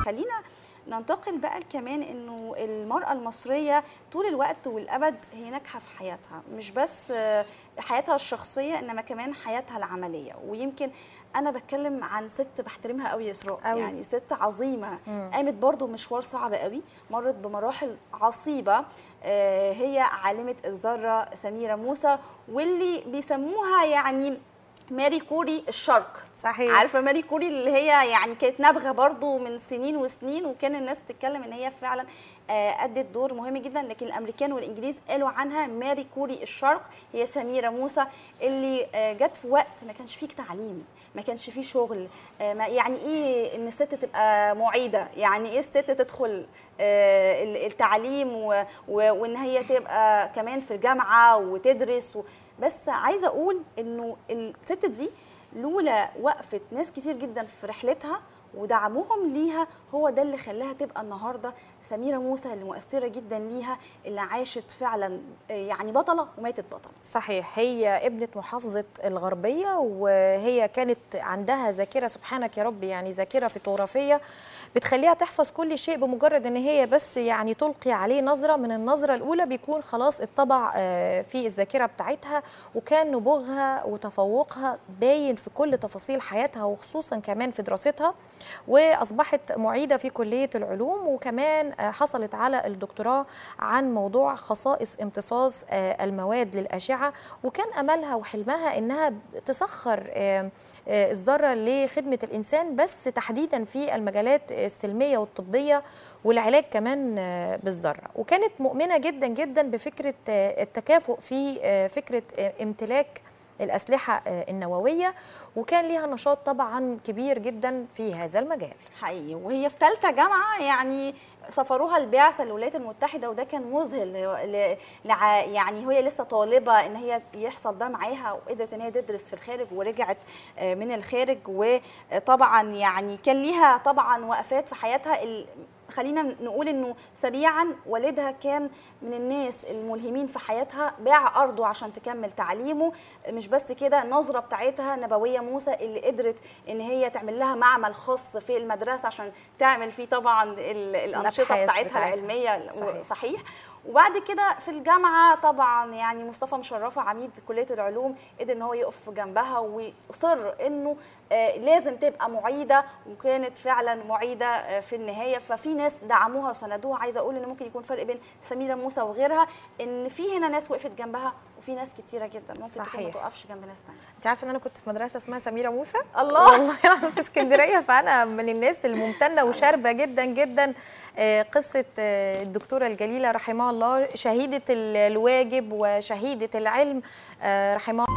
خلينا ننتقل بقى كمان انه المراه المصريه طول الوقت والابد هي ناجحه في حياتها مش بس آه، حياتها الشخصيه انما كمان حياتها العمليه ويمكن انا بتكلم عن ست بحترمها قوي يا اسراء قوي. يعني ست عظيمه مم. قامت برضو مشوار صعب قوي مرت بمراحل عصيبه آه، هي عالمه الذره سميره موسى واللي بيسموها يعني ماري كوري الشرق صحيح عارفه ماري كوري اللي هي يعني كانت نابغه برضو من سنين وسنين وكان الناس بتتكلم ان هي فعلا آه، ادت دور مهم جدا لكن الامريكان والانجليز قالوا عنها ماري كوري الشرق هي سميره موسى اللي آه، جت في وقت ما كانش فيه تعليم ما كانش فيه شغل آه، ما- يعني ايه ان الست تبقى معيده يعني ايه الست تدخل آه، ال- التعليم و- و- وان هي تبقى كمان في الجامعه وتدرس و- بس عايزه اقول انه الست دي لولا وقفت ناس كتير جدا في رحلتها ودعمهم ليها هو ده اللي خلاها تبقى النهارده سميره موسى اللي مؤثره جدا ليها اللي عاشت فعلا آه، يعني بطله وماتت بطله صحيح هي ابنة محافظة الغربية وهي كانت عندها ذاكرة سبحانك يا رب يعني ذاكرة فوتوغرافية بتخليها تحفظ كل شيء بمجرد ان هي بس يعني تلقي عليه نظرة من النظرة الأولى بيكون خلاص اتطبع آه، في الذاكرة بتاعتها وكان نبوغها وتفوقها باين في كل تفاصيل حياتها وخصوصا كمان في دراستها واصبحت معيده في كليه العلوم وكمان آه، حصلت على الدكتوراه عن موضوع خصائص امتصاص آه، المواد للاشعه وكان املها وحلمها انها تسخر آه، آه، الذره لخدمه الانسان بس تحديدا في المجالات السلميه والطبيه والعلاج كمان آه، بالذره وكانت مؤمنه جدا جدا بفكره آه، التكافؤ في آه، فكره آه، امتلاك الأسلحة آه، النووية وكان ليها نشاط طبعا كبير جدا في هذا المجال حقيقي وهي في ثالثه جامعه يعني سفروها البعثه للولايات المتحده وده كان مذهل ل- ل- لع- يعني هي لسه طالبه ان هي يحصل ده معاها وقدرت ان هي تدرس في الخارج ورجعت آه، من الخارج وطبعا يعني كان ليها طبعا وقفات في حياتها ال- خلينا نقول انه سريعا والدها كان من الناس الملهمين في حياتها باع ارضه عشان تكمل تعليمه مش بس كده النظره بتاعتها نبويه موسى اللي قدرت ان هي تعمل لها معمل خاص في المدرسه عشان تعمل فيه طبعا ال- الانشطه الأبحاث بتاعتها بتاعتها. العلميه صحيح. صحيح وبعد كده في الجامعه طبعا يعني مصطفى مشرفه عميد كليه العلوم قدر ان هو يقف جنبها ويصر انه آه، لازم تبقى معيده وكانت فعلا معيده آه، في النهايه ففي ناس دعموها وساندوها عايزه اقول ان ممكن يكون فرق بين سميره موسى وغيرها ان في هنا ناس وقفت جنبها وفي ناس كتيره جدا ممكن تكون ما صحيح. تقفش جنب ناس تانية انت عارفه ان انا كنت في مدرسه اسمها سميره موسى الله. والله انا في اسكندريه فانا من الناس الممتنه وشاربه جدا جدا آه، قصه آه، الدكتوره الجليله رحمها الله شهيده ال- الواجب وشهيده العلم آه، رحمها